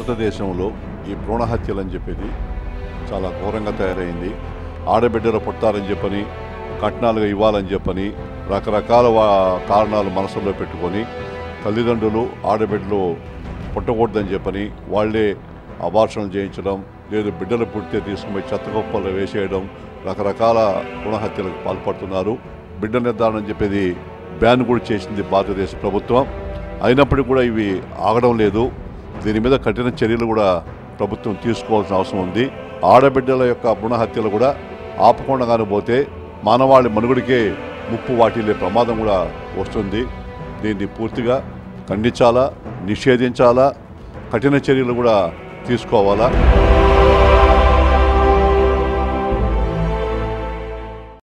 భారతదేశంలో ఈ భ్రూణ హత్యలు అని చెప్పేది చాలా ఘోరంగా తయారైంది ఆడబిడ్డలు పుట్టారని చెప్పని కట్నాలుగా ఇవ్వాలని చెప్పని రకరకాల వా- కారణాలు మనసులో పెట్టుకొని తల్లిదండ్రులు ఆడబిడ్డలు పుట్టకూడదని చెప్పని వాళ్ళే అబార్షణలు చేయించడం లేదు బిడ్డలు పుట్టితే తీసుకుని చెత్త గొప్పలు వేసేయడం రకరకాల భ్రూణహత్యలకు పాల్పడుతున్నారు బిడ్డ నిర్ధారణ అని చెప్పేది బ్యాన్ కూడా చేసింది భారతదేశ ప్రభుత్వం అయినప్పటికీ కూడా ఇవి ఆగడం లేదు దీని మీద కఠిన చర్యలు కూడా ప్రభుత్వం తీసుకోవాల్సిన అవసరం ఉంది ఆడబిడ్డల యొక్క భ్రూణ హత్యలు కూడా ఆపకుండా పోతే మానవాళి మనుగడికే ముప్పు వాటిల్లే ప్రమాదం కూడా వస్తుంది దీన్ని పూర్తిగా ఖండించాలా నిషేధించాలా కఠిన చర్యలు కూడా తీసుకోవాలా